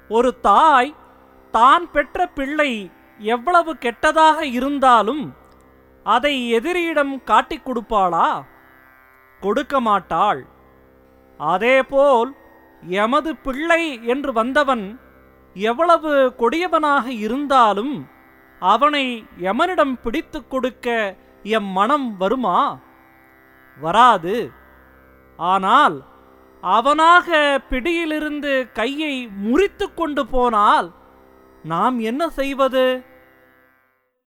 ஒரு தாய் தான் பெற்ற பிள்ளை எவ்வளவு கெட்டதாக இருந்தாலும் அதை எதிரியிடம் காட்டிக் கொடுப்பாளா கொடுக்க மாட்டாள் அதேபோல் எமது பிள்ளை என்று வந்தவன் எவ்வளவு கொடியவனாக இருந்தாலும் அவனை எமனிடம் பிடித்துக் கொடுக்க எம் மனம் வருமா வராது ஆனால் அவனாக பிடியிலிருந்து கையை முறித்து கொண்டு போனால் நாம் என்ன செய்வது